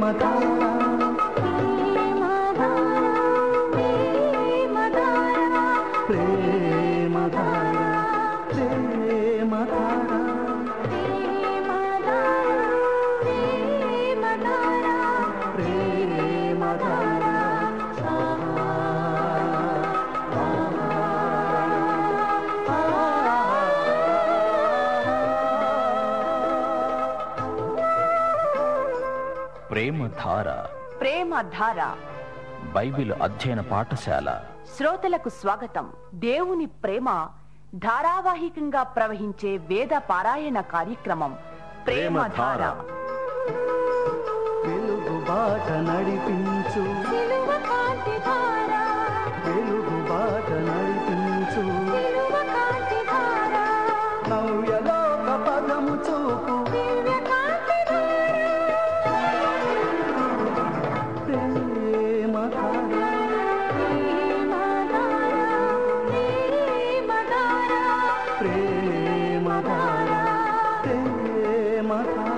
ప్రేమధార ప్రేమ ధార బైబిల్ అధ్యయన పాఠశాల శ్రోతలకు స్వాగతం దేవుని ప్రేమ ధారావాహికంగా ప్రవహించే వేద పారాయణ కార్యక్రమం ప్రేమ ధార వెలుగు బాట నడిపించు వెలుగు బాట నడిపించు నవ్యలోక పదము చూపు ప్రేమ ప్రేమ ప్రేమ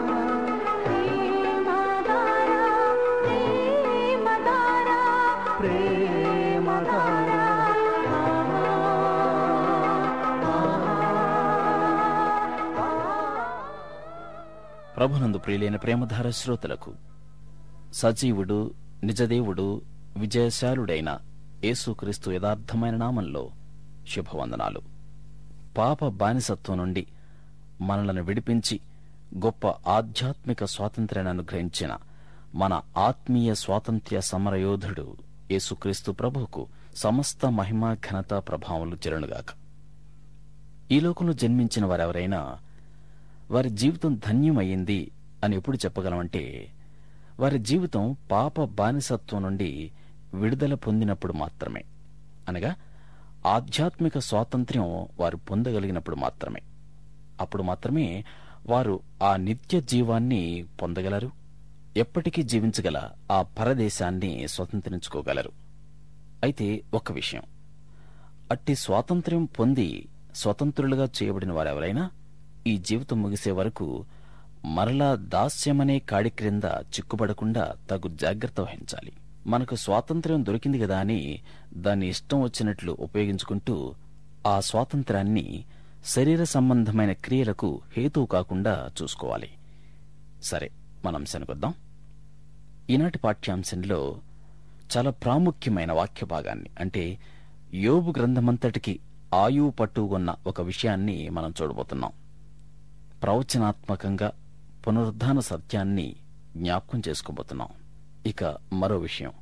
ప్రేమ ప్రభునందు ప్రియులైన ప్రేమధార శ్రోతలకు సజీవుడు నిజదేవుడు విజయశాలుడైన యేసుక్రీస్తు యథార్థమైన నామంలో శుభవందనాలు పాప బానిసత్వం నుండి మనలను విడిపించి గొప్ప ఆధ్యాత్మిక స్వాతంత్ర్యాన్ని అనుగ్రహించిన మన ఆత్మీయ స్వాతంత్ర్య సమరయోధుడు యేసుక్రీస్తు ప్రభువుకు సమస్త మహిమ ఘనత ప్రభావములు చెరునుగాక ఈ లోకంలో జన్మించిన వారెవరైనా వారి జీవితం ధన్యమయ్యింది అని ఎప్పుడు చెప్పగలమంటే వారి జీవితం పాప బానిసత్వం నుండి విడుదల పొందినప్పుడు మాత్రమే అనగా ఆధ్యాత్మిక స్వాతంత్ర్యం వారు పొందగలిగినప్పుడు మాత్రమే అప్పుడు మాత్రమే వారు ఆ నిత్య జీవాన్ని పొందగలరు ఎప్పటికీ జీవించగల ఆ పరదేశాన్ని స్వతంత్రించుకోగలరు అయితే ఒక విషయం అట్టి స్వాతంత్ర్యం పొంది స్వతంత్రులుగా చేయబడిన వారెవరైనా ఈ జీవితం ముగిసే వరకు మరలా దాస్యమనే కాడి క్రింద చిక్కుపడకుండా తగు జాగ్రత్త వహించాలి మనకు స్వాతంత్ర్యం దొరికింది కదా అని దాన్ని ఇష్టం వచ్చినట్లు ఉపయోగించుకుంటూ ఆ స్వాతంత్రాన్ని శరీర సంబంధమైన క్రియలకు హేతువు కాకుండా చూసుకోవాలి సరే మనం అంశానికొద్దాం ఈనాటి పాఠ్యాంశంలో చాలా ప్రాముఖ్యమైన వాక్య భాగాన్ని అంటే యోబు గ్రంథమంతటికి ఆయువు పట్టుకున్న ఒక విషయాన్ని మనం చూడబోతున్నాం ప్రవచనాత్మకంగా పునరుద్ధాన సత్యాన్ని జ్ఞాపకం చేసుకోబోతున్నాం ఇక మరో విషయం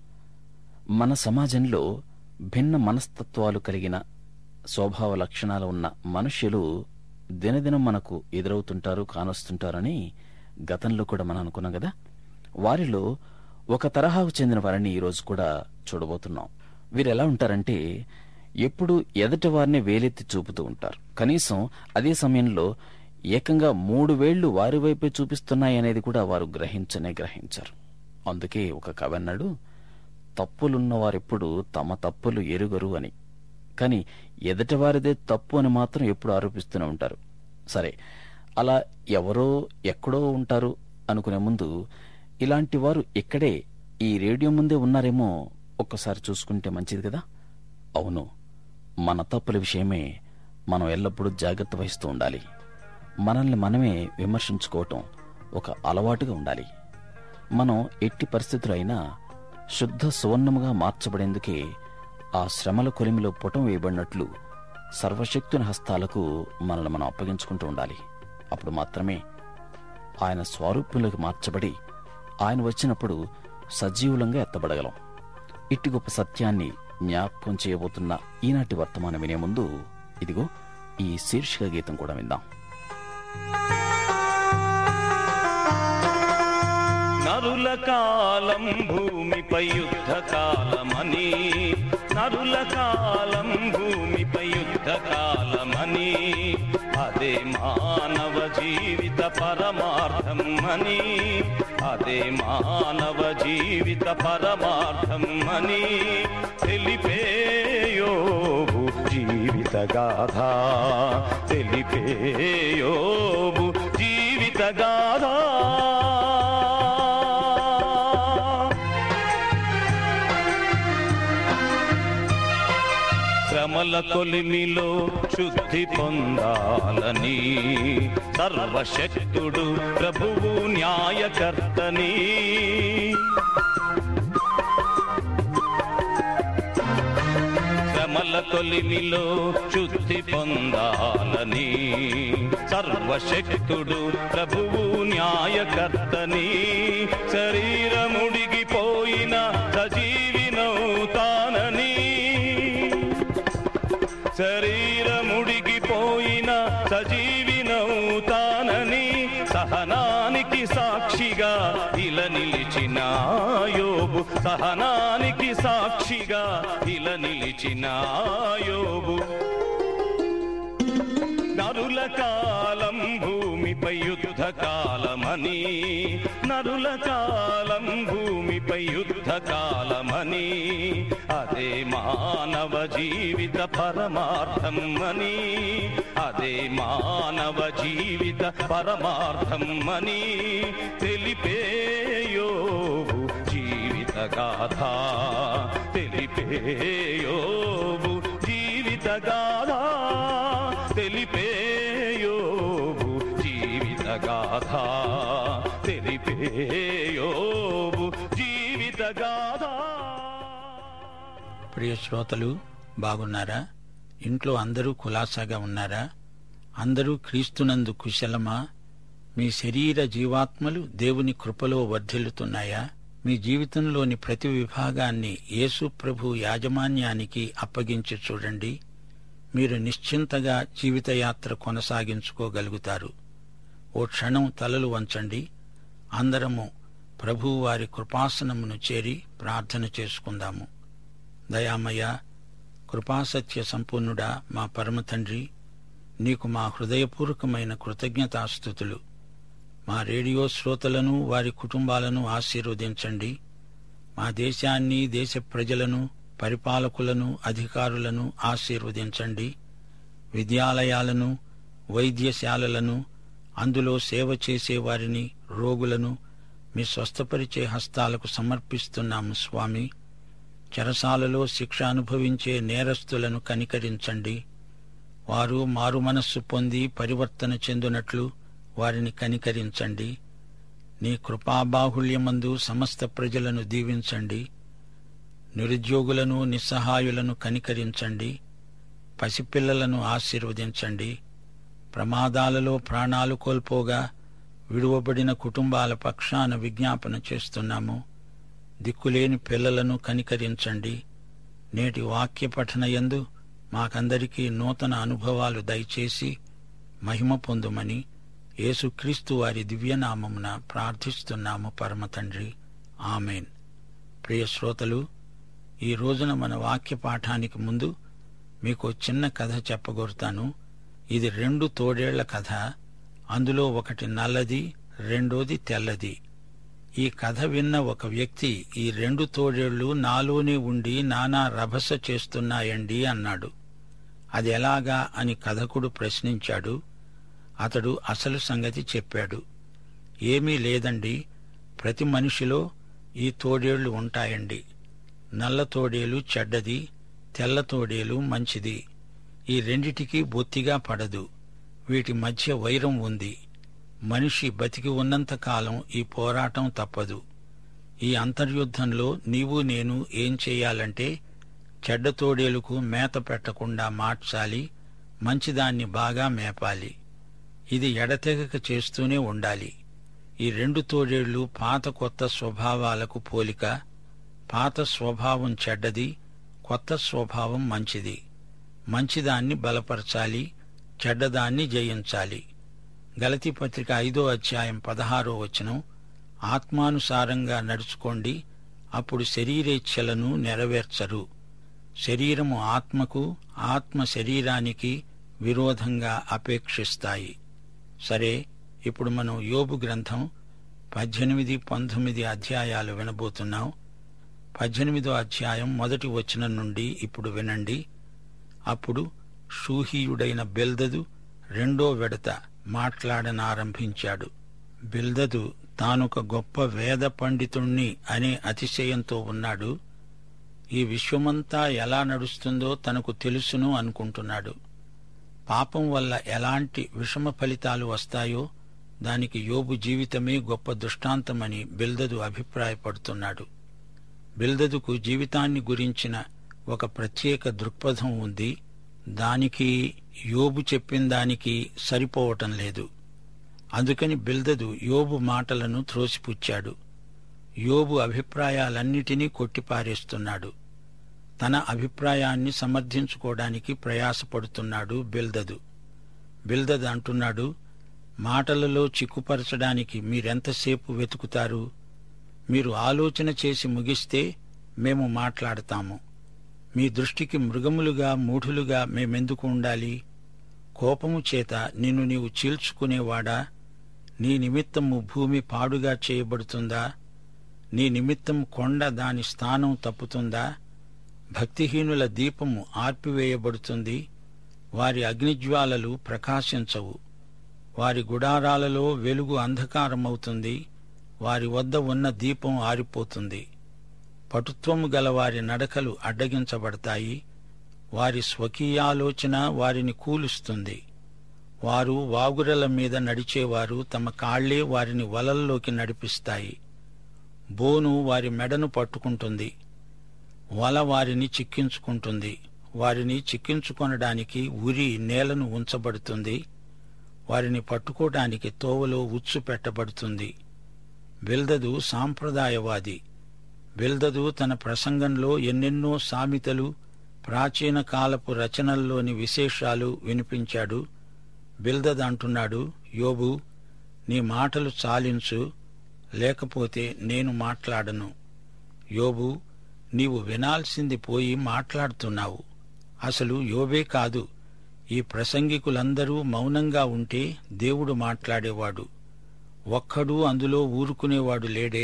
మన సమాజంలో భిన్న మనస్తత్వాలు కలిగిన స్వభావ లక్షణాలు ఉన్న మనుష్యులు దినదినం మనకు ఎదురవుతుంటారు కానొస్తుంటారని గతంలో కూడా మనం అనుకున్నాం కదా వారిలో ఒక తరహాకు చెందిన వారిని ఈరోజు కూడా చూడబోతున్నాం వీరు ఎలా ఉంటారంటే ఎప్పుడు ఎదటి వారిని వేలెత్తి చూపుతూ ఉంటారు కనీసం అదే సమయంలో ఏకంగా మూడు వేళ్లు వారి వైపే చూపిస్తున్నాయనేది కూడా వారు గ్రహించనే గ్రహించారు అందుకే ఒక కవి అన్నాడు తప్పులున్నవారెప్పుడు తమ తప్పులు ఎరుగరు అని కాని ఎదటివారిదే తప్పు అని మాత్రం ఎప్పుడు ఆరోపిస్తూనే ఉంటారు సరే అలా ఎవరో ఎక్కడో ఉంటారు అనుకునే ముందు ఇలాంటి వారు ఇక్కడే ఈ రేడియో ముందే ఉన్నారేమో ఒక్కసారి చూసుకుంటే మంచిది కదా అవును మన తప్పుల విషయమే మనం ఎల్లప్పుడూ జాగ్రత్త వహిస్తూ ఉండాలి మనల్ని మనమే విమర్శించుకోవటం ఒక అలవాటుగా ఉండాలి మనం ఎట్టి పరిస్థితులు అయినా శుద్ధ సువర్ణముగా మార్చబడేందుకే ఆ శ్రమల కొలిమిలో పుటం వేయబడినట్లు సర్వశక్తుని హస్తాలకు మనల్ని మనం అప్పగించుకుంటూ ఉండాలి అప్పుడు మాత్రమే ఆయన స్వరూపంలోకి మార్చబడి ఆయన వచ్చినప్పుడు సజీవులంగా ఎత్తబడగలం ఇట్టి గొప్ప సత్యాన్ని జ్ఞాపకం చేయబోతున్న ఈనాటి వర్తమానం వినే ముందు ఇదిగో ఈ శీర్షిక గీతం కూడా విందాం నరుల కాలం భూమిపై యుద్ధ కాలమని నరుల కాలం భూమిపై యుద్ధ కాలమని అదే మానవ జీవిత పరమార్థం అని అదే మానవ జీవిత పరమార్థం అని తెలిపేయోబు జీవిత గాథ తెలిపేయోబు జీవిత గాథ కొలిమిలో శుద్ధి పొందాలని సర్వశక్తుడు ప్రభువు న్యాయకర్తని శ్రమల కొలిమిలో శుద్ధి పొందాలని సర్వశక్తుడు ప్రభువు న్యాయకర్తని శరీరముడిగిపోయిన సజీవినవుతానని శరీరముడిగిపోయిన సజీవినవుతానని సహనానికి సాక్షిగా ఇలా నిలిచిన యోబు సహనానికి సాక్షిగా ఇలా నిలిచిన యోబు నరుల కాలం భూమిపై యుద్ధ కాలమని నరుల కాలం భూమిపై యుద్ధ కాలమని అదే మానవ జీవిత పరమార్థం అని అదే మానవ జీవిత పరమార్థం అని తెలిపేయోబు జీవిత గాథ తెలిపేయోబు జీవిత గాథ తెలిపేయోబు జీవిత గాథ తెలిపేయోబు జీవిత గాథ ప్రియ శ్రోతలు బాగున్నారా ఇంట్లో అందరూ కులాసాగా ఉన్నారా అందరూ క్రీస్తునందు కుశలమా మీ శరీర జీవాత్మలు దేవుని కృపలో వర్ధిల్లుతున్నాయా మీ జీవితంలోని ప్రతి విభాగాన్ని యేసు ప్రభు యాజమాన్యానికి అప్పగించి చూడండి మీరు నిశ్చింతగా జీవితయాత్ర కొనసాగించుకోగలుగుతారు ఓ క్షణం తలలు వంచండి అందరము ప్రభువు వారి కృపాసనమును చేరి ప్రార్థన చేసుకుందాము దయామయ్య కృపాసత్య సంపూర్ణుడా మా పరమ తండ్రి నీకు మా హృదయపూర్వకమైన కృతజ్ఞతాస్థుతులు మా రేడియో శ్రోతలను వారి కుటుంబాలను ఆశీర్వదించండి మా దేశాన్ని దేశ ప్రజలను పరిపాలకులను అధికారులను ఆశీర్వదించండి విద్యాలయాలను వైద్యశాలలను అందులో సేవ చేసే వారిని రోగులను మీ స్వస్థపరిచే హస్తాలకు సమర్పిస్తున్నాము స్వామి చెరసాలలో శిక్ష అనుభవించే నేరస్తులను కనికరించండి వారు మారు మనస్సు పొంది పరివర్తన చెందునట్లు వారిని కనికరించండి నీ కృపాబాహుళ్యమందు సమస్త ప్రజలను దీవించండి నిరుద్యోగులను నిస్సహాయులను కనికరించండి పసిపిల్లలను ఆశీర్వదించండి ప్రమాదాలలో ప్రాణాలు కోల్పోగా విడువబడిన కుటుంబాల పక్షాన విజ్ఞాపన చేస్తున్నాము దిక్కులేని పిల్లలను కనికరించండి నేటి వాక్య పఠనయందు మాకందరికీ నూతన అనుభవాలు దయచేసి మహిమ పొందుమని యేసుక్రీస్తు వారి దివ్యనామమున ప్రార్థిస్తున్నాము పరమ తండ్రి ఆమెన్ ప్రియ శ్రోతలు ఈ రోజున మన వాక్య పాఠానికి ముందు మీకు చిన్న కథ చెప్పగోరుతాను ఇది రెండు తోడేళ్ల కథ అందులో ఒకటి నల్లది రెండోది తెల్లది ఈ కథ విన్న ఒక వ్యక్తి ఈ రెండు తోడేళ్లు నాలోనే ఉండి నానా రభస చేస్తున్నాయండి అన్నాడు అది ఎలాగా అని కథకుడు ప్రశ్నించాడు అతడు అసలు సంగతి చెప్పాడు ఏమీ లేదండి ప్రతి మనిషిలో ఈ తోడేళ్లు ఉంటాయండి నల్ల తోడేలు చెడ్డది తెల్ల తోడేలు మంచిది ఈ రెండిటికి బొత్తిగా పడదు వీటి మధ్య వైరం ఉంది మనిషి బతికి ఉన్నంత కాలం ఈ పోరాటం తప్పదు ఈ అంతర్యుద్ధంలో నీవు నేను ఏం చెయ్యాలంటే చెడ్డ తోడేలుకు మేత పెట్టకుండా మార్చాలి మంచిదాన్ని బాగా మేపాలి ఇది ఎడతెగక చేస్తూనే ఉండాలి ఈ రెండు తోడేళ్లు పాత కొత్త స్వభావాలకు పోలిక పాత స్వభావం చెడ్డది కొత్త స్వభావం మంచిది మంచిదాన్ని బలపరచాలి చెడ్డదాన్ని జయించాలి గలతి పత్రిక ఐదో అధ్యాయం పదహారో వచనం ఆత్మానుసారంగా నడుచుకోండి అప్పుడు శరీరేచ్ఛలను నెరవేర్చరు శరీరము ఆత్మకు ఆత్మ శరీరానికి విరోధంగా అపేక్షిస్తాయి సరే ఇప్పుడు మనం యోబు గ్రంథం పద్దెనిమిది పంతొమ్మిది అధ్యాయాలు వినబోతున్నాం పద్దెనిమిదో అధ్యాయం మొదటి వచనం నుండి ఇప్పుడు వినండి అప్పుడు షూహీయుడైన బెల్దదు రెండో విడత మాట్లాడనారంభించాడు బిల్దదు తానొక గొప్ప వేద పండితుణ్ణి అనే అతిశయంతో ఉన్నాడు ఈ విశ్వమంతా ఎలా నడుస్తుందో తనకు తెలుసును అనుకుంటున్నాడు పాపం వల్ల ఎలాంటి విషమ ఫలితాలు వస్తాయో దానికి యోబు జీవితమే గొప్ప దృష్టాంతమని బిల్దదు అభిప్రాయపడుతున్నాడు బిల్దదుకు జీవితాన్ని గురించిన ఒక ప్రత్యేక దృక్పథం ఉంది దానికి యోబు చెప్పిన దానికి సరిపోవటం లేదు అందుకని బిల్దదు యోబు మాటలను త్రోసిపుచ్చాడు యోబు అభిప్రాయాలన్నిటినీ కొట్టిపారేస్తున్నాడు తన అభిప్రాయాన్ని సమర్థించుకోవడానికి ప్రయాసపడుతున్నాడు బిల్దదు బిల్దద్ అంటున్నాడు మాటలలో చిక్కుపరచడానికి మీరెంతసేపు వెతుకుతారు మీరు ఆలోచన చేసి ముగిస్తే మేము మాట్లాడతాము మీ దృష్టికి మృగములుగా మూఢులుగా మేమెందుకు ఉండాలి కోపము చేత నిన్ను నీవు చీల్చుకునేవాడా నీ నిమిత్తము భూమి పాడుగా చేయబడుతుందా నీ నిమిత్తం కొండ దాని స్థానం తప్పుతుందా భక్తిహీనుల దీపము ఆర్పివేయబడుతుంది వారి అగ్నిజ్వాలలు ప్రకాశించవు వారి గుడారాలలో వెలుగు అంధకారమవుతుంది వారి వద్ద ఉన్న దీపం ఆరిపోతుంది పటుత్వము గల వారి నడకలు అడ్డగించబడతాయి వారి స్వకీయాలోచన వారిని కూలుస్తుంది వారు వాగురల మీద నడిచేవారు తమ కాళ్లే వారిని వలల్లోకి నడిపిస్తాయి బోను వారి మెడను పట్టుకుంటుంది వల వారిని చిక్కించుకుంటుంది వారిని చిక్కించుకొనడానికి ఉరి నేలను ఉంచబడుతుంది వారిని పట్టుకోవడానికి తోవలో ఉచ్చు పెట్టబడుతుంది బిల్దదు సాంప్రదాయవాది బిల్దదు తన ప్రసంగంలో ఎన్నెన్నో సామెతలు ప్రాచీన కాలపు రచనల్లోని విశేషాలు వినిపించాడు బిల్దద్ అంటున్నాడు యోబు నీ మాటలు చాలించు లేకపోతే నేను మాట్లాడను యోబు నీవు వినాల్సింది పోయి మాట్లాడుతున్నావు అసలు యోబే కాదు ఈ ప్రసంగికులందరూ మౌనంగా ఉంటే దేవుడు మాట్లాడేవాడు ఒక్కడూ అందులో ఊరుకునేవాడు లేడే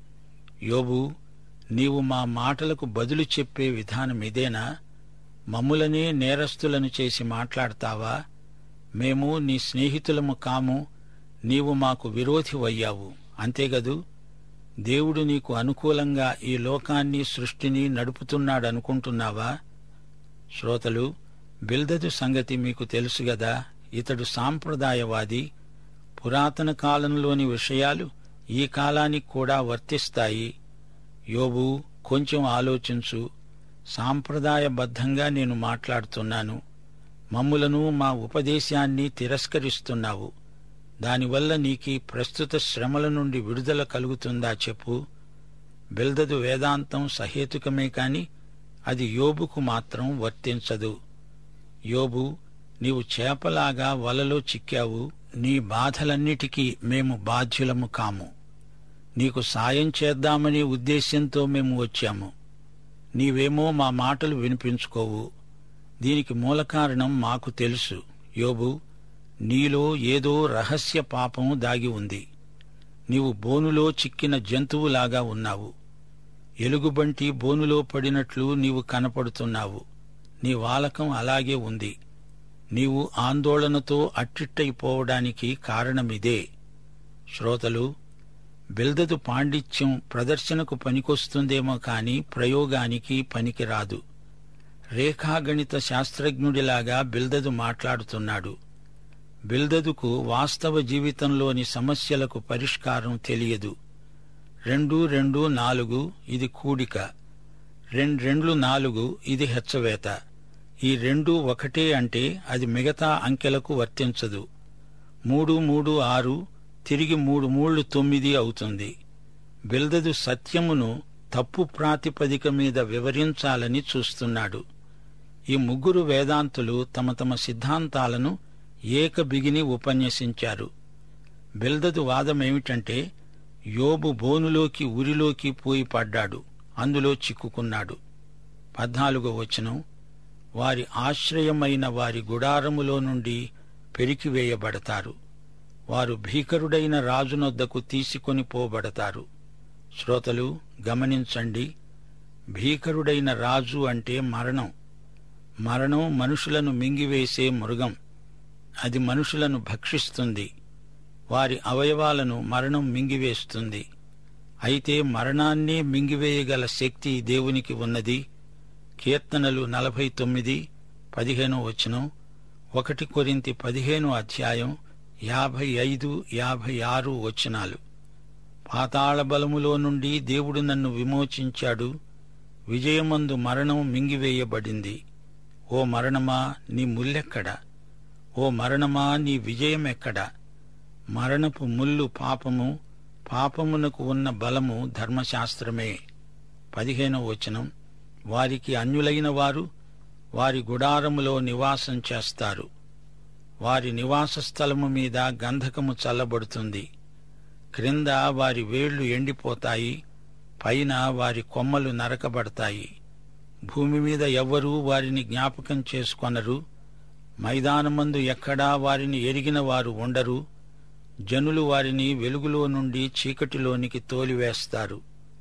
యోబు నీవు మా మాటలకు బదులు చెప్పే విధానం ఇదేనా మమ్ములనే నేరస్తులను చేసి మాట్లాడతావా మేము నీ స్నేహితులము కాము నీవు మాకు విరోధివయ్యావు అంతేగదు దేవుడు నీకు అనుకూలంగా ఈ లోకాన్ని సృష్టిని నడుపుతున్నాడనుకుంటున్నావా శ్రోతలు బిల్దదు సంగతి మీకు తెలుసు గదా ఇతడు సాంప్రదాయవాది పురాతన కాలంలోని విషయాలు ఈ కాలానికి కూడా వర్తిస్తాయి యోబు కొంచెం ఆలోచించు సాంప్రదాయబద్ధంగా నేను మాట్లాడుతున్నాను మమ్ములను మా ఉపదేశాన్ని తిరస్కరిస్తున్నావు దానివల్ల నీకీ ప్రస్తుత శ్రమల నుండి విడుదల కలుగుతుందా చెప్పు బిల్దదు వేదాంతం సహేతుకమే కాని అది యోబుకు మాత్రం వర్తించదు యోబు నీవు చేపలాగా వలలో చిక్కావు నీ బాధలన్నిటికీ మేము బాధ్యులము కాము నీకు సాయం చేద్దామనే ఉద్దేశ్యంతో మేము వచ్చాము నీవేమో మా మాటలు వినిపించుకోవు దీనికి మూల కారణం మాకు తెలుసు యోబు నీలో ఏదో రహస్య పాపం దాగి ఉంది నీవు బోనులో చిక్కిన జంతువులాగా ఉన్నావు ఎలుగుబంటి బోనులో పడినట్లు నీవు కనపడుతున్నావు నీ వాలకం అలాగే ఉంది నీవు ఆందోళనతో అట్టిట్టయిపోవడానికి కారణమిదే శ్రోతలు బిల్దదు పాండిత్యం ప్రదర్శనకు పనికొస్తుందేమో కాని ప్రయోగానికి పనికిరాదు రేఖాగణిత శాస్త్రజ్ఞుడిలాగా బిల్దదు మాట్లాడుతున్నాడు బిల్దదుకు వాస్తవ జీవితంలోని సమస్యలకు పరిష్కారం తెలియదు రెండు రెండు నాలుగు ఇది కూడిక రెండ్రెండ్లు నాలుగు ఇది హెచ్చవేత ఈ రెండు ఒకటే అంటే అది మిగతా అంకెలకు వర్తించదు మూడు మూడు ఆరు తిరిగి మూడు మూళ్లు తొమ్మిది అవుతుంది బిల్దదు సత్యమును తప్పు ప్రాతిపదిక మీద వివరించాలని చూస్తున్నాడు ఈ ముగ్గురు వేదాంతులు తమ తమ సిద్ధాంతాలను ఏకబిగిని ఉపన్యసించారు బిల్దదు వాదమేమిటంటే యోబు బోనులోకి ఉరిలోకి పోయి పడ్డాడు అందులో చిక్కుకున్నాడు పద్నాలుగో వచనం వారి ఆశ్రయమైన వారి గుడారములో నుండి పెరికివేయబడతారు వారు భీకరుడైన రాజునొద్దకు తీసుకొని పోబడతారు శ్రోతలు గమనించండి భీకరుడైన రాజు అంటే మరణం మరణం మనుషులను మింగివేసే మృగం అది మనుషులను భక్షిస్తుంది వారి అవయవాలను మరణం మింగివేస్తుంది అయితే మరణాన్నే మింగివేయగల శక్తి దేవునికి ఉన్నది కీర్తనలు నలభై తొమ్మిది పదిహేనో వచనం ఒకటి కొరింతి పదిహేను అధ్యాయం యాభై ఐదు యాభై ఆరు వచనాలు పాతాళ బలములో నుండి దేవుడు నన్ను విమోచించాడు విజయమందు మరణం మింగివేయబడింది ఓ మరణమా నీ ముల్లెక్కడా ఓ మరణమా నీ విజయమెక్కడా మరణపు ముల్లు పాపము పాపమునకు ఉన్న బలము ధర్మశాస్త్రమే పదిహేనవ వచనం వారికి అన్యులైన వారు వారి గుడారములో నివాసం చేస్తారు వారి నివాస స్థలము మీద గంధకము చల్లబడుతుంది క్రింద వారి వేళ్లు ఎండిపోతాయి పైన వారి కొమ్మలు నరకబడతాయి భూమి మీద ఎవ్వరూ వారిని జ్ఞాపకం చేసుకొనరు మైదానమందు ఎక్కడా వారిని ఎరిగిన వారు ఉండరు జనులు వారిని వెలుగులో నుండి చీకటిలోనికి తోలివేస్తారు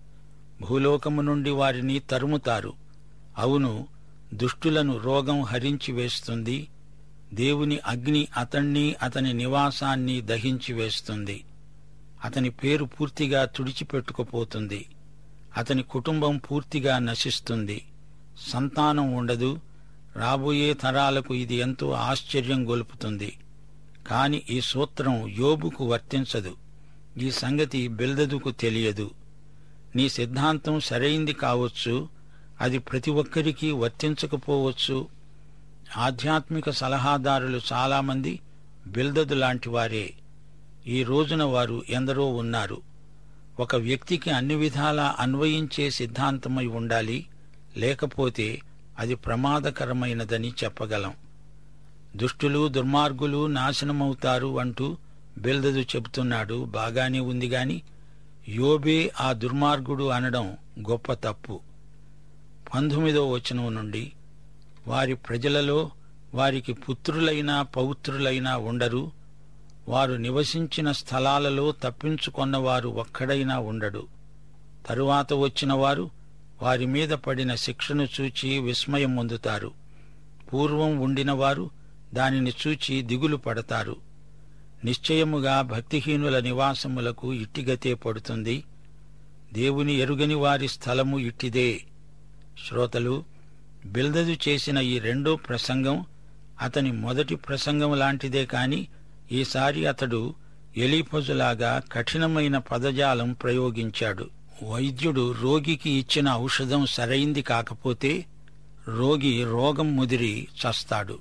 భూలోకము నుండి వారిని తరుముతారు అవును దుష్టులను రోగం హరించి వేస్తుంది దేవుని అగ్ని అతణ్ణి అతని నివాసాన్ని దహించి వేస్తుంది అతని పేరు పూర్తిగా తుడిచిపెట్టుకుపోతుంది అతని కుటుంబం పూర్తిగా నశిస్తుంది సంతానం ఉండదు రాబోయే తరాలకు ఇది ఎంతో ఆశ్చర్యం గొలుపుతుంది కాని ఈ సూత్రం యోబుకు వర్తించదు ఈ సంగతి బిల్దదుకు తెలియదు నీ సిద్ధాంతం సరైంది కావచ్చు అది ప్రతి ఒక్కరికి వర్తించకపోవచ్చు ఆధ్యాత్మిక సలహాదారులు చాలామంది బిల్దదు లాంటి వారే ఈ రోజున వారు ఎందరో ఉన్నారు ఒక వ్యక్తికి అన్ని విధాలా అన్వయించే సిద్ధాంతమై ఉండాలి లేకపోతే అది ప్రమాదకరమైనదని చెప్పగలం దుష్టులు దుర్మార్గులు నాశనమవుతారు అంటూ బిల్దదు చెబుతున్నాడు బాగానే ఉంది గాని యోబే ఆ దుర్మార్గుడు అనడం గొప్ప తప్పు పంతొమ్మిదో వచనం నుండి వారి ప్రజలలో వారికి పుత్రులైనా పౌత్రులైనా ఉండరు వారు నివసించిన స్థలాలలో తప్పించుకొన్నవారు ఒక్కడైనా ఉండడు తరువాత వచ్చిన వారు వారి మీద పడిన శిక్షను చూచి విస్మయం పొందుతారు పూర్వం ఉండినవారు దానిని చూచి దిగులు పడతారు నిశ్చయముగా భక్తిహీనుల నివాసములకు ఇట్టిగతే పడుతుంది దేవుని ఎరుగని వారి స్థలము ఇట్టిదే శ్రోతలు బిల్దదు చేసిన ఈ రెండో ప్రసంగం అతని మొదటి ప్రసంగం లాంటిదే కాని ఈసారి అతడు ఎలీఫజులాగా కఠినమైన పదజాలం ప్రయోగించాడు వైద్యుడు రోగికి ఇచ్చిన ఔషధం సరైంది కాకపోతే రోగి రోగం ముదిరి చస్తాడు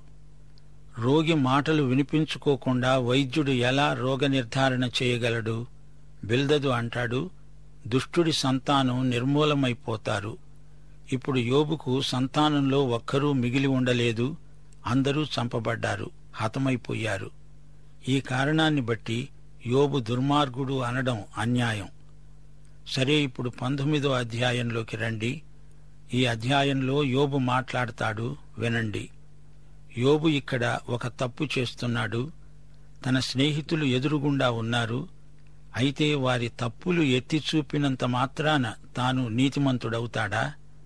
రోగి మాటలు వినిపించుకోకుండా వైద్యుడు ఎలా రోగ నిర్ధారణ చేయగలడు బిల్దదు అంటాడు దుష్టుడి సంతానం నిర్మూలమైపోతారు ఇప్పుడు యోబుకు సంతానంలో ఒక్కరూ మిగిలి ఉండలేదు అందరూ చంపబడ్డారు హతమైపోయారు ఈ కారణాన్ని బట్టి యోబు దుర్మార్గుడు అనడం అన్యాయం సరే ఇప్పుడు పంతొమ్మిదో అధ్యాయంలోకి రండి ఈ అధ్యాయంలో యోబు మాట్లాడతాడు వినండి యోబు ఇక్కడ ఒక తప్పు చేస్తున్నాడు తన స్నేహితులు ఎదురుగుండా ఉన్నారు అయితే వారి తప్పులు ఎత్తి చూపినంత మాత్రాన తాను నీతిమంతుడవుతాడా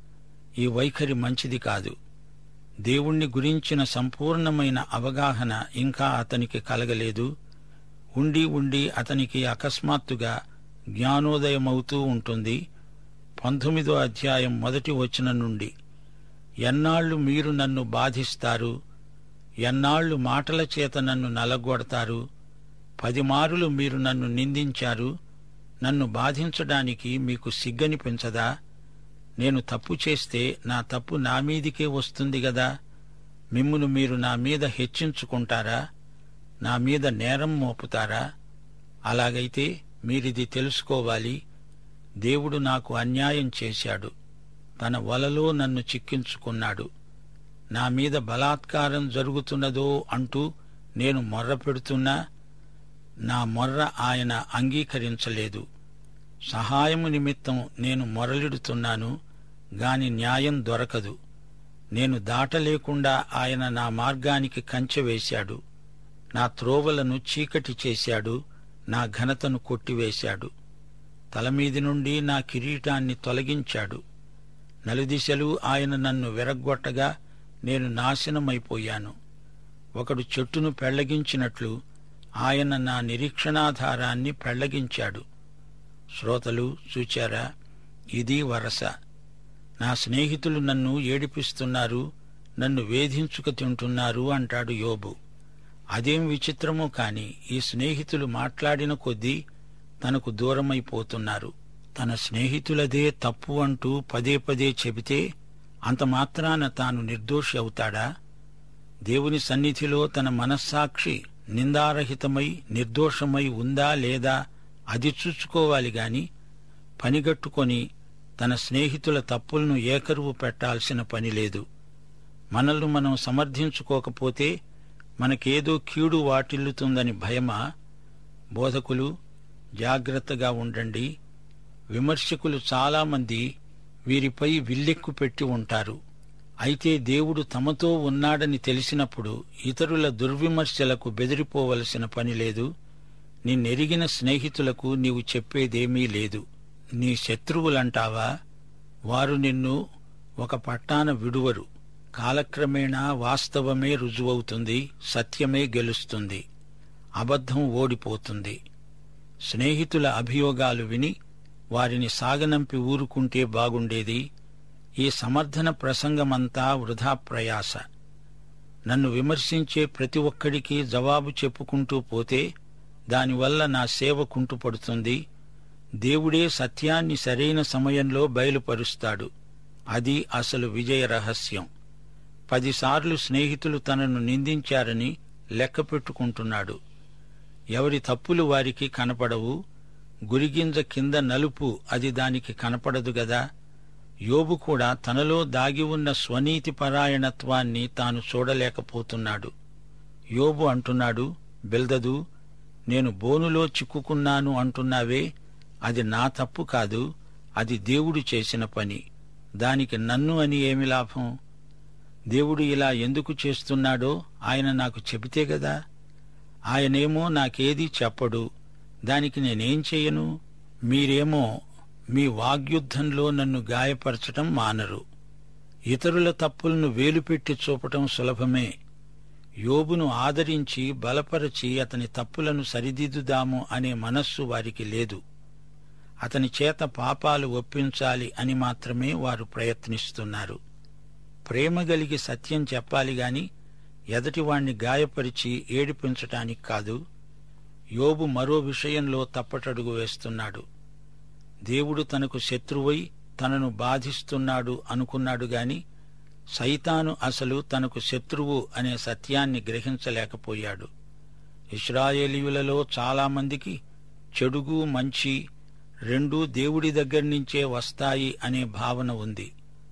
ఈ వైఖరి మంచిది కాదు దేవుణ్ణి గురించిన సంపూర్ణమైన అవగాహన ఇంకా అతనికి కలగలేదు ఉండి ఉండి అతనికి అకస్మాత్తుగా జ్ఞానోదయమవుతూ ఉంటుంది పంతొమ్మిదో అధ్యాయం మొదటి వచనం నుండి ఎన్నాళ్లు మీరు నన్ను బాధిస్తారు ఎన్నాళ్లు మాటల చేత నన్ను నలగొడతారు పదిమారులు మీరు నన్ను నిందించారు నన్ను బాధించడానికి మీకు సిగ్గనిపించదా నేను తప్పు చేస్తే నా తప్పు నా మీదికే వస్తుంది గదా మిమ్మును మీరు నా మీద హెచ్చించుకుంటారా నా మీద నేరం మోపుతారా అలాగైతే మీరిది తెలుసుకోవాలి దేవుడు నాకు అన్యాయం చేశాడు తన వలలో నన్ను చిక్కించుకున్నాడు నా మీద బలాత్కారం జరుగుతున్నదో అంటూ నేను మొర్ర పెడుతున్నా నా మొర్ర ఆయన అంగీకరించలేదు సహాయము నిమిత్తం నేను మొరలిడుతున్నాను గాని న్యాయం దొరకదు నేను దాటలేకుండా ఆయన నా మార్గానికి కంచె వేశాడు నా త్రోవలను చీకటి చేశాడు నా ఘనతను కొట్టివేశాడు తలమీది నుండి నా కిరీటాన్ని తొలగించాడు నలుదిశలు ఆయన నన్ను విరగ్గొట్టగా నేను నాశనమైపోయాను ఒకడు చెట్టును పెళ్లగించినట్లు ఆయన నా నిరీక్షణాధారాన్ని పెళ్లగించాడు శ్రోతలు చూచారా ఇది వరస నా స్నేహితులు నన్ను ఏడిపిస్తున్నారు నన్ను వేధించుక తింటున్నారు అంటాడు యోబు అదేం విచిత్రమో కాని ఈ స్నేహితులు మాట్లాడిన కొద్దీ తనకు దూరమైపోతున్నారు తన స్నేహితులదే తప్పు అంటూ పదే పదే చెబితే అంత మాత్రాన తాను నిర్దోషి అవుతాడా దేవుని సన్నిధిలో తన మనస్సాక్షి నిందారహితమై నిర్దోషమై ఉందా లేదా అది చూసుకోవాలి గాని పనిగట్టుకొని తన స్నేహితుల తప్పులను ఏకరువు పెట్టాల్సిన పని లేదు మనల్ని మనం సమర్థించుకోకపోతే మనకేదో కీడు వాటిల్లుతుందని భయమా బోధకులు జాగ్రత్తగా ఉండండి విమర్శకులు చాలామంది వీరిపై విల్లెక్కు పెట్టి ఉంటారు అయితే దేవుడు తమతో ఉన్నాడని తెలిసినప్పుడు ఇతరుల దుర్విమర్శలకు బెదిరిపోవలసిన పని లేదు నిన్నెరిగిన స్నేహితులకు నీవు చెప్పేదేమీ లేదు నీ శత్రువులంటావా వారు నిన్ను ఒక పట్టాన విడువరు కాలక్రమేణా వాస్తవమే రుజువవుతుంది సత్యమే గెలుస్తుంది అబద్ధం ఓడిపోతుంది స్నేహితుల అభియోగాలు విని వారిని సాగనంపి ఊరుకుంటే బాగుండేది ఈ సమర్థన ప్రసంగమంతా వృధా ప్రయాస నన్ను విమర్శించే ప్రతి ఒక్కడికి జవాబు చెప్పుకుంటూ పోతే దానివల్ల నా సేవ కుంటుపడుతుంది దేవుడే సత్యాన్ని సరైన సమయంలో బయలుపరుస్తాడు అది అసలు విజయ రహస్యం పదిసార్లు స్నేహితులు తనను నిందించారని లెక్క పెట్టుకుంటున్నాడు ఎవరి తప్పులు వారికి కనపడవు గురిగింజ కింద నలుపు అది దానికి కనపడదు గదా యోబు కూడా తనలో దాగి ఉన్న స్వనీతి పరాయణత్వాన్ని తాను చూడలేకపోతున్నాడు యోబు అంటున్నాడు బెల్దదు నేను బోనులో చిక్కుకున్నాను అంటున్నావే అది నా తప్పు కాదు అది దేవుడు చేసిన పని దానికి నన్ను అని ఏమి లాభం దేవుడు ఇలా ఎందుకు చేస్తున్నాడో ఆయన నాకు చెబితే గదా ఆయనేమో నాకేదీ చెప్పడు దానికి నేనేం చెయ్యను మీరేమో మీ వాగ్యుద్ధంలో నన్ను గాయపరచటం మానరు ఇతరుల తప్పులను వేలుపెట్టి చూపటం సులభమే యోబును ఆదరించి బలపరచి అతని తప్పులను సరిదిద్దుదాము అనే మనస్సు వారికి లేదు అతని చేత పాపాలు ఒప్పించాలి అని మాత్రమే వారు ప్రయత్నిస్తున్నారు ప్రేమ గలిగి సత్యం చెప్పాలి గాని ఎదటివాణ్ణి గాయపరిచి ఏడిపించటానికి కాదు యోబు మరో విషయంలో తప్పటడుగు వేస్తున్నాడు దేవుడు తనకు శత్రువై తనను బాధిస్తున్నాడు అనుకున్నాడు గాని సైతాను అసలు తనకు శత్రువు అనే సత్యాన్ని గ్రహించలేకపోయాడు ఇస్రాయేలీయులలో చాలామందికి చెడుగు మంచి రెండూ దేవుడి దగ్గర నుంచే వస్తాయి అనే భావన ఉంది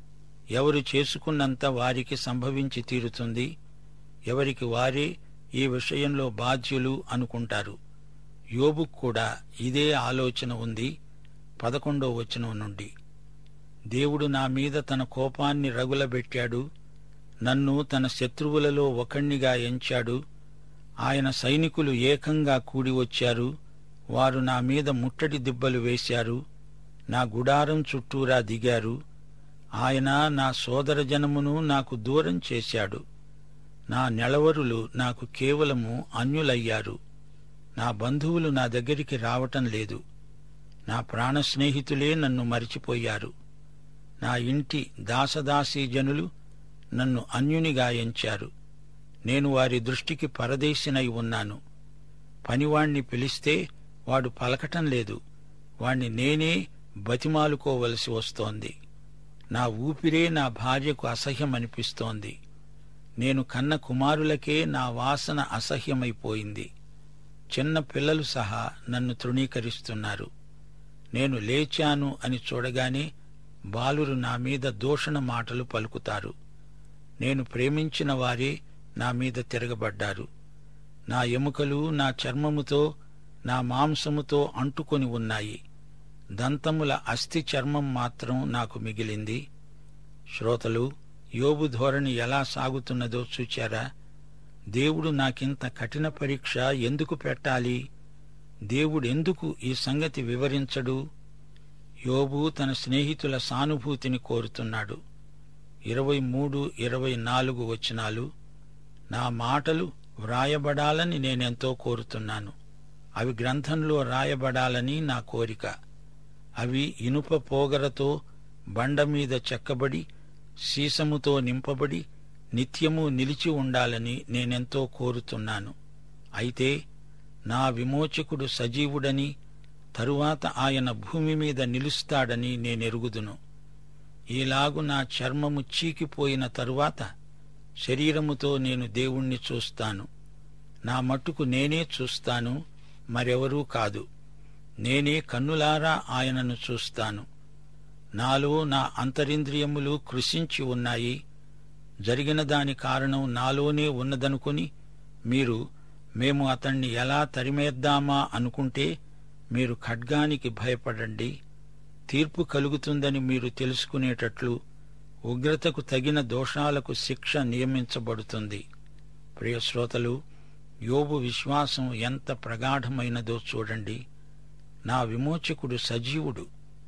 ఎవరు చేసుకున్నంత వారికి సంభవించి తీరుతుంది ఎవరికి వారే ఈ విషయంలో బాధ్యులు అనుకుంటారు యోబుకు కూడా ఇదే ఆలోచన ఉంది పదకొండో వచనం నుండి దేవుడు నా మీద తన కోపాన్ని రగులబెట్టాడు నన్ను తన శత్రువులలో ఒకణ్ణిగా ఎంచాడు ఆయన సైనికులు ఏకంగా కూడి వచ్చారు వారు నా మీద ముట్టడి దిబ్బలు వేశారు నా గుడారం చుట్టూరా దిగారు ఆయన నా సోదర జనమును నాకు దూరం చేశాడు నా నెలవరులు నాకు కేవలము అన్యులయ్యారు నా బంధువులు నా దగ్గరికి రావటం లేదు నా ప్రాణ స్నేహితులే నన్ను మరిచిపోయారు నా ఇంటి దాసదాసీ జనులు నన్ను అన్యునిగా ఎంచారు నేను వారి దృష్టికి పరదేశినై ఉన్నాను పనివాణ్ణి పిలిస్తే వాడు పలకటం లేదు వాణ్ణి నేనే బతిమాలుకోవలసి వస్తోంది నా ఊపిరే నా భార్యకు అసహ్యమనిపిస్తోంది నేను కన్న కుమారులకే నా వాసన అసహ్యమైపోయింది చిన్న పిల్లలు సహా నన్ను తృణీకరిస్తున్నారు నేను లేచాను అని చూడగానే బాలురు నా మీద దూషణ మాటలు పలుకుతారు నేను ప్రేమించిన వారే నా మీద తిరగబడ్డారు నా ఎముకలు నా చర్మముతో నా మాంసముతో అంటుకొని ఉన్నాయి దంతముల అస్థి చర్మం మాత్రం నాకు మిగిలింది శ్రోతలు యోబు ధోరణి ఎలా సాగుతున్నదో చూచారా దేవుడు నాకింత కఠిన పరీక్ష ఎందుకు పెట్టాలి దేవుడెందుకు ఈ సంగతి వివరించడు యోబు తన స్నేహితుల సానుభూతిని కోరుతున్నాడు ఇరవై మూడు ఇరవై నాలుగు వచనాలు నా మాటలు వ్రాయబడాలని నేనెంతో కోరుతున్నాను అవి గ్రంథంలో రాయబడాలని నా కోరిక అవి ఇనుప పోగరతో బండ మీద చెక్కబడి సీసముతో నింపబడి నిత్యము నిలిచి ఉండాలని నేనెంతో కోరుతున్నాను అయితే నా విమోచకుడు సజీవుడని తరువాత ఆయన భూమి మీద నిలుస్తాడని నేనెరుగుదును ఈలాగు నా చర్మము చీకిపోయిన తరువాత శరీరముతో నేను దేవుణ్ణి చూస్తాను నా మట్టుకు నేనే చూస్తాను మరెవరూ కాదు నేనే కన్నులారా ఆయనను చూస్తాను నాలో నా అంతరింద్రియములు కృషించి ఉన్నాయి జరిగిన దాని కారణం నాలోనే ఉన్నదనుకుని మీరు మేము అతణ్ణి ఎలా తరిమేద్దామా అనుకుంటే మీరు ఖడ్గానికి భయపడండి తీర్పు కలుగుతుందని మీరు తెలుసుకునేటట్లు ఉగ్రతకు తగిన దోషాలకు శిక్ష నియమించబడుతుంది ప్రియశ్రోతలు యోబు విశ్వాసం ఎంత ప్రగాఢమైనదో చూడండి నా విమోచకుడు సజీవుడు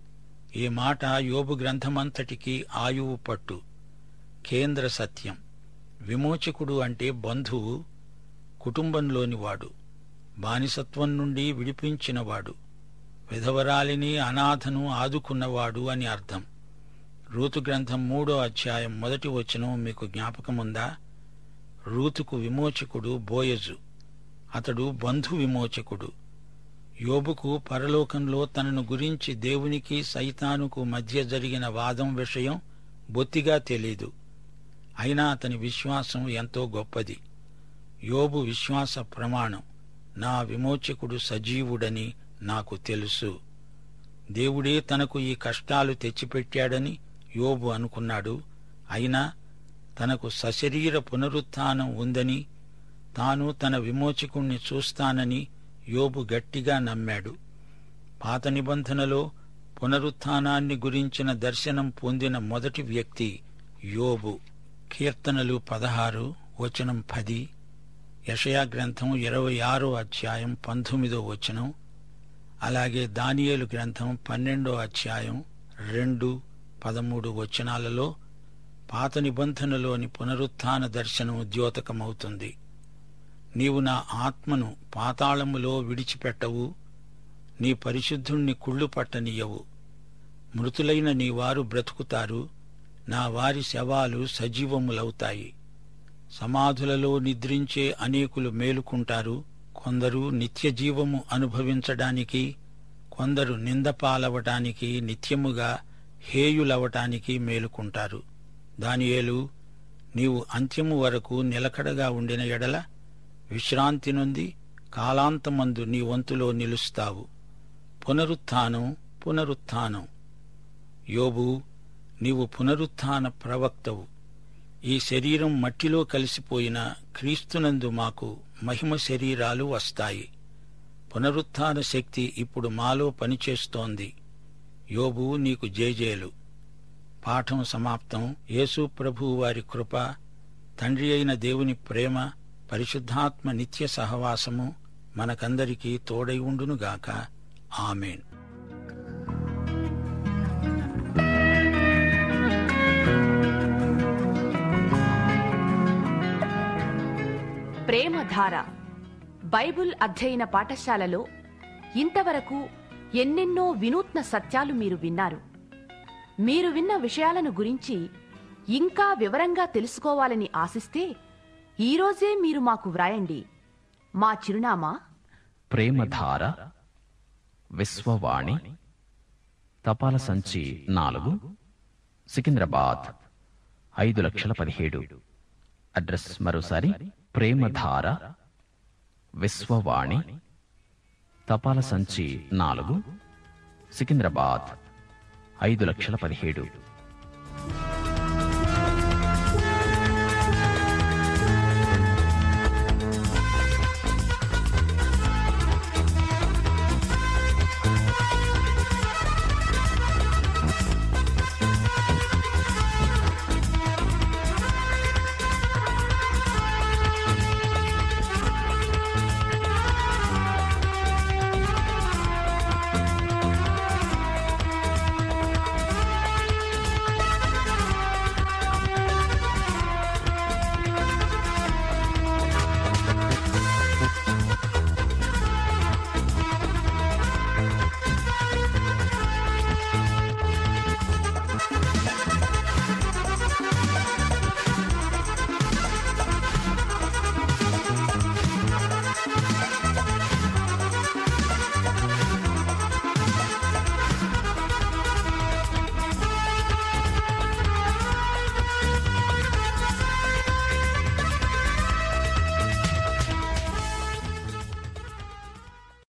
ఈ మాట యోబు గ్రంథమంతటికి ఆయువు పట్టు కేంద్ర సత్యం విమోచకుడు అంటే బంధువు కుటుంబంలోనివాడు బానిసత్వం నుండి విడిపించినవాడు విధవరాలిని అనాథను ఆదుకున్నవాడు అని అర్థం రూతు గ్రంథం మూడో అధ్యాయం మొదటి వచనం మీకు జ్ఞాపకముందా రూతుకు విమోచకుడు బోయజు అతడు బంధు విమోచకుడు యోబుకు పరలోకంలో తనను గురించి దేవునికి సైతానుకు మధ్య జరిగిన వాదం విషయం బొత్తిగా తెలీదు అయినా అతని విశ్వాసం ఎంతో గొప్పది యోబు విశ్వాస ప్రమాణం నా విమోచకుడు సజీవుడని నాకు తెలుసు దేవుడే తనకు ఈ కష్టాలు తెచ్చిపెట్టాడని యోబు అనుకున్నాడు అయినా తనకు సశరీర పునరుత్థానం ఉందని తాను తన విమోచకుణ్ణి చూస్తానని యోబు గట్టిగా నమ్మాడు పాత నిబంధనలో పునరుత్థానాన్ని గురించిన దర్శనం పొందిన మొదటి వ్యక్తి యోబు కీర్తనలు పదహారు వచనం పది యషయా గ్రంథం ఇరవై ఆరో అధ్యాయం పంతొమ్మిదో వచనం అలాగే దానియేలు గ్రంథం పన్నెండో అధ్యాయం రెండు పదమూడు వచనాలలో పాత నిబంధనలోని పునరుత్థాన దర్శనం ద్యోతకమవుతుంది నీవు నా ఆత్మను పాతాళములో విడిచిపెట్టవు నీ పరిశుద్ధుణ్ణి కుళ్ళు పట్టనీయవు మృతులైన నీ వారు బ్రతుకుతారు నా వారి శవాలు సజీవములవుతాయి సమాధులలో నిద్రించే అనేకులు మేలుకుంటారు కొందరు నిత్య జీవము అనుభవించడానికి కొందరు నిందపాలవటానికి నిత్యముగా హేయులవటానికి మేలుకుంటారు దానియేలు నీవు అంత్యము వరకు నిలకడగా ఉండిన ఎడల విశ్రాంతి నుండి కాలాంతమందు నీ వంతులో నిలుస్తావు పునరుత్థానం పునరుత్థానం యోబు నీవు పునరుత్థాన ప్రవక్తవు ఈ శరీరం మట్టిలో కలిసిపోయిన క్రీస్తునందు మాకు మహిమ శరీరాలు వస్తాయి పునరుత్థాన శక్తి ఇప్పుడు మాలో పనిచేస్తోంది యోబు నీకు జేజేలు పాఠం సమాప్తం యేసు ప్రభు వారి కృప తండ్రి అయిన దేవుని ప్రేమ పరిశుద్ధాత్మ నిత్య సహవాసము మనకందరికీ తోడై ఉండునుగాక ఆమెన్ ప్రేమధార బైబుల్ అధ్యయన పాఠశాలలో ఇంతవరకు ఎన్నెన్నో వినూత్న సత్యాలు మీరు విన్నారు మీరు విన్న విషయాలను గురించి ఇంకా వివరంగా తెలుసుకోవాలని ఆశిస్తే ఈరోజే మీరు మాకు వ్రాయండి మా చిరునామా ప్రేమధార విశ్వవాణి తపాల సంచి నాలుగు సికింద్రాబాద్ ఐదు లక్షల పదిహేడు అడ్రస్ మరోసారి ప్రేమధార విశ్వవాణి తపాల సంచి నాలుగు సికింద్రాబాద్ ఐదు లక్షల పదిహేడు